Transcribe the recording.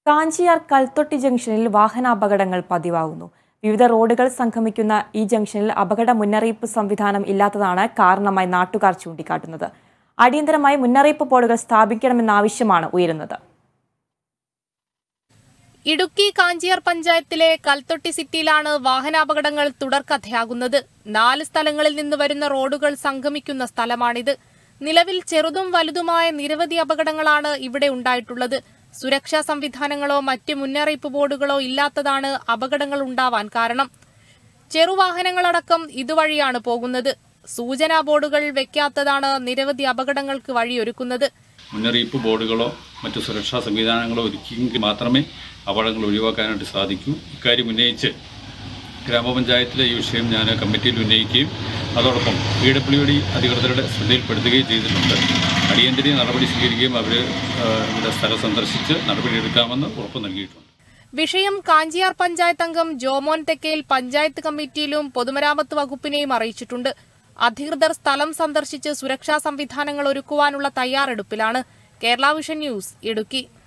കാഞ്ചിയാർ കൽത്തൊട്ടി ജംഗ്ഷനിൽ വാഹനാപകടങ്ങൾ പതിവാകുന്നു വിവിധ റോഡുകൾ സംഗമിക്കുന്ന ഈ ജംഗ്ഷനിൽ അപകട മുന്നറിയിപ്പ് സംവിധാനം ഇല്ലാത്തതാണ് കാരണമായി നാട്ടുകാർ ചൂണ്ടിക്കാട്ടുന്നത് അടിയന്തരമായി മുന്നറിയിപ്പ് ബോർഡുകൾ സ്ഥാപിക്കണമെന്ന ആവശ്യമാണ് ഉയരുന്നത് ഇടുക്കി കാഞ്ചിയാർ പഞ്ചായത്തിലെ കൽത്തൊട്ടി സിറ്റിയിലാണ് വാഹനാപകടങ്ങൾ തുടർക്കഥയാകുന്നത് നാല് സ്ഥലങ്ങളിൽ നിന്ന് വരുന്ന റോഡുകൾ സംഗമിക്കുന്ന സ്ഥലമാണിത് നിലവിൽ ചെറുതും വലുതുമായ നിരവധി അപകടങ്ങളാണ് ഇവിടെ ഉണ്ടായിട്ടുള്ളത് സുരക്ഷാ സംവിധാനങ്ങളോ മറ്റ് മുന്നറിയിപ്പ് ബോർഡുകളോ ഇല്ലാത്തതാണ് അപകടങ്ങൾ ഉണ്ടാവാൻ കാരണം ചെറുവാഹനങ്ങളടക്കം ഇതുവഴിയാണ് പോകുന്നത് സൂചനാ ബോർഡുകൾ വെക്കാത്തതാണ് നിരവധി അപകടങ്ങൾക്ക് വഴിയൊരുക്കുന്നത് മുന്നറിയിപ്പ് ബോർഡുകളോ മറ്റു സുരക്ഷാ സംവിധാനങ്ങളോ ഒരുക്കിയെങ്കിൽ മാത്രമേ അപകടങ്ങൾ ഒഴിവാക്കാനായിട്ട് സാധിക്കൂ ഇക്കാര്യം ഉന്നയിച്ച് ഗ്രാമപഞ്ചായത്തിലെ ഈ വിഷയം ഞാൻ കമ്മിറ്റിയിൽ ഉന്നയിക്കുകയും അതോടൊപ്പം പി ഡബ്ല്യു ഡി അധികൃതരുടെ ശ്രദ്ധയിൽപ്പെടുത്തുകയും ചെയ്തിട്ടുണ്ട് അടിയന്തര നടപടി സ്വീകരിക്കുകയും അവർ ഇവിടെ സ്ഥലം സന്ദർശിച്ച് നടപടിയെടുക്കാമെന്ന് ഉറപ്പ് നൽകിയിട്ടുണ്ട് വിഷയം കാഞ്ചിയാർ പഞ്ചായത്ത് അംഗം ജോമോൻ തെക്കേൽ പഞ്ചായത്ത് കമ്മിറ്റിയിലും പൊതുമരാമത്ത് വകുപ്പിനെയും അറിയിച്ചിട്ടുണ്ട് അധികൃതർ സ്ഥലം സന്ദർശിച്ച് സുരക്ഷാ സംവിധാനങ്ങൾ ഒരുക്കുവാനുള്ള തയ്യാറെടുപ്പിലാണ് കേരള വിഷൻ ന്യൂസ് ഇടുക്കി